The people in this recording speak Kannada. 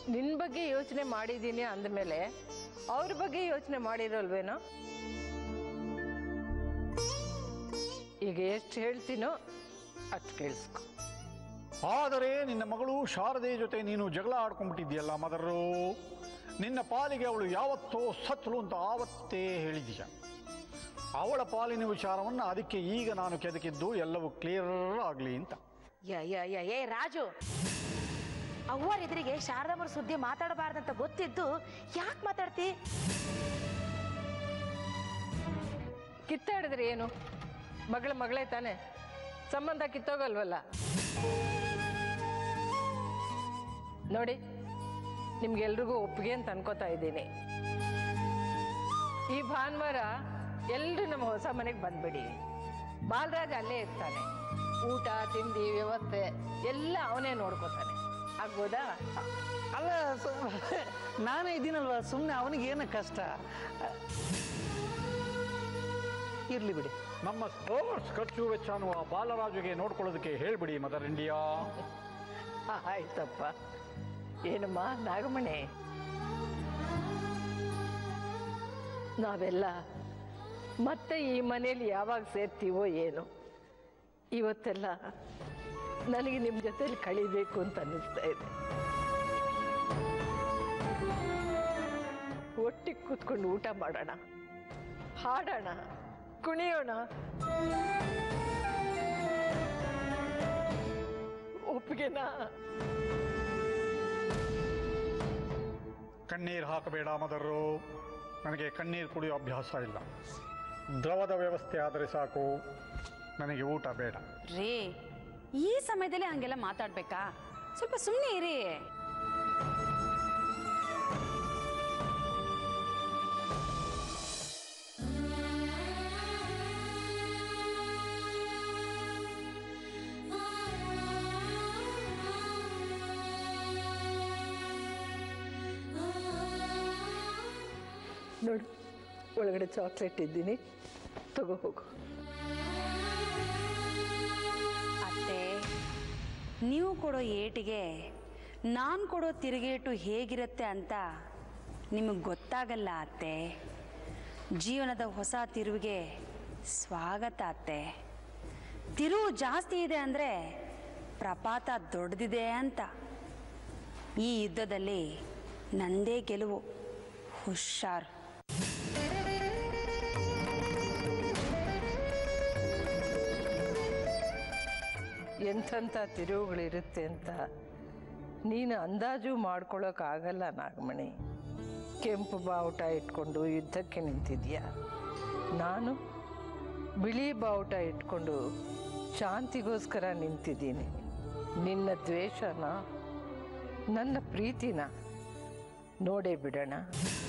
ನಿನ್ನ ಬಗ್ಗೆ ಯೋಚನೆ ಮಾಡಿದ್ದೀನಿ ಅಂದಮೇಲೆ ಅವ್ರ ಬಗ್ಗೆ ಯೋಚನೆ ಮಾಡಿರಲ್ವೇನೋ ಈಗ ಎಷ್ಟು ಹೇಳ್ತೀನೋ ಅಷ್ಟು ಕೇಳಿಸ್ಕೊ ಆದರೆ ನಿನ್ನ ಮಗಳು ಶಾರದೆ ಜೊತೆ ನೀನು ಜಗಳ ಆಡ್ಕೊಂಡ್ಬಿಟ್ಟಿದ್ಯಲ್ಲ ಮದರು ನಿನ್ನ ಪಾಲಿಗೆ ಅವಳು ಯಾವತ್ತೋ ಸತ್ಲು ಅಂತ ಆವತ್ತೇ ಹೇಳಿದೀಯ ಅವಳ ಪಾಲಿನ ವಿಚಾರವನ್ನು ಅದಕ್ಕೆ ಈಗ ನಾನು ಕೆದಕಿದ್ದು ಎಲ್ಲವೂ ಕ್ಲಿಯರ್ ಆಗಲಿ ಅಂತ ಯ ಯ ಯ ಏ ರಾಜು ಅವ್ವರ ಎದುರಿಗೆ ಶಾರದಮ್ಮರ ಸುದ್ದಿ ಮಾತಾಡಬಾರ್ದಂತ ಗೊತ್ತಿದ್ದು ಯಾಕೆ ಮಾತಾಡ್ತಿ ಕಿತ್ತಾಡಿದ್ರೆ ಏನು ಮಗಳ ಮಗಳೇ ತಾನೆ ಸಂಬಂಧ ಕಿತ್ತೋಗಲ್ವಲ್ಲ ನೋಡಿ ನಿಮ್ಗೆಲ್ರಿಗೂ ಒಪ್ಪಿಗೆ ಅಂತ ಅನ್ಕೋತಾ ಇದ್ದೀನಿ ಈ ಭಾನುವಾರ ಎಲ್ಲರೂ ನಮ್ಮ ಹೊಸ ಮನೆಗೆ ಬಂದ್ಬಿಡಿ ಬಾಲರಾಜ್ ಅಲ್ಲೇ ಇರ್ತಾನೆ ಊಟ ತಿಂಡಿ ವ್ಯವಸ್ಥೆ ಎಲ್ಲ ಅವನೇ ನೋಡ್ಕೋತಾನೆ ಆಗ್ಬೋದಾ ಅಲ್ಲ ಸು- ನಾನೇ ಇದ್ದೀನಲ್ವ ಸುಮ್ಮನೆ ಅವನಿಗೆ ಏನು ಕಷ್ಟ ಇರ್ಲಿ ಬಿಡಿ ನಮ್ಮ ಸ್ಪೋರ್ಟ್ಸ್ ಖರ್ಚು ವೆಚ್ಚನು ಆ ಬಾಲರಾಜುಗೆ ನೋಡ್ಕೊಳ್ಳೋದಕ್ಕೆ ಹೇಳ್ಬಿಡಿ ಮದರ್ ಇಂಡಿಯಾ ಆಯ್ತಪ್ಪ ಏನಮ್ಮ ನಾಗಮಣಿ ನಾವೆಲ್ಲ ಮತ್ತೆ ಈ ಮನೇಲಿ ಯಾವಾಗ ಸೇರ್ತೀವೋ ಏನು ಇವತ್ತೆಲ್ಲ ನನಗೆ ನಿಮ್ಮ ಜೊತೆಲಿ ಕಳಿಬೇಕು ಅಂತ ಅನ್ನಿಸ್ತಾ ಇದೆ ಒಟ್ಟಿಗೆ ಕೂತ್ಕೊಂಡು ಊಟ ಮಾಡೋಣ ಹಾಡೋಣ ಕುಣಿಯೋಣ ಒಪ್ಪಿಗೆನಾ ಕಣ್ಣೀರು ಹಾಕಬೇಡ ಮದರು ನನಗೆ ಕಣ್ಣೀರು ಕುಡಿಯೋ ಅಭ್ಯಾಸ ಇಲ್ಲ ದ್ರವದ ವ್ಯವಸ್ಥೆ ಆದರೆ ಸಾಕು ನನಗೆ ಊಟ ಬೇಡ ರೀ ಈ ಸಮಯದಲ್ಲಿ ಹಂಗೆಲ್ಲ ಮಾತಾಡ್ಬೇಕಾ ಸ್ವಲ್ಪ ಸುಮ್ಮನೆ ಇರಿ ನೋಡು ಒಳಗಡೆ ಚಾಕ್ಲೇಟ್ ಇದ್ದೀನಿ ತಗೋ ಹೋಗು ಅತ್ತೆ ನೀವು ಕೊಡೋ ಏಟಿಗೆ ನಾನು ಕೊಡೋ ತಿರುಗೇಟು ಹೇಗಿರುತ್ತೆ ಅಂತ ನಿಮಗೆ ಗೊತ್ತಾಗಲ್ಲ ಅತ್ತೆ ಜೀವನದ ಹೊಸ ತಿರುವಿಗೆ ಸ್ವಾಗತ ಅತ್ತೆ ತಿರುವು ಜಾಸ್ತಿ ಇದೆ ಅಂದರೆ ಪ್ರಪಾತ ದೊಡ್ಡದಿದೆ ಅಂತ ಈ ಯುದ್ಧದಲ್ಲಿ ನಂದೇ ಗೆಲುವು ಹುಷಾರ್ ಎಂಥೆಂಥ ತಿರುವುಗಳಿರುತ್ತೆ ಅಂತ ನೀನು ಅಂದಾಜು ಮಾಡ್ಕೊಳ್ಳೋಕ್ಕಾಗಲ್ಲ ನಾಗಮಣಿ ಕೆಂಪು ಬಾವುಟ ಇಟ್ಕೊಂಡು ಯುದ್ಧಕ್ಕೆ ನಿಂತಿದ್ಯಾ ನಾನು ಬಿಳಿ ಬಾವುಟ ಇಟ್ಕೊಂಡು ಶಾಂತಿಗೋಸ್ಕರ ನಿಂತಿದ್ದೀನಿ ನಿನ್ನ ದ್ವೇಷನ ನನ್ನ ಪ್ರೀತಿನ ನೋಡೇ ಬಿಡೋಣ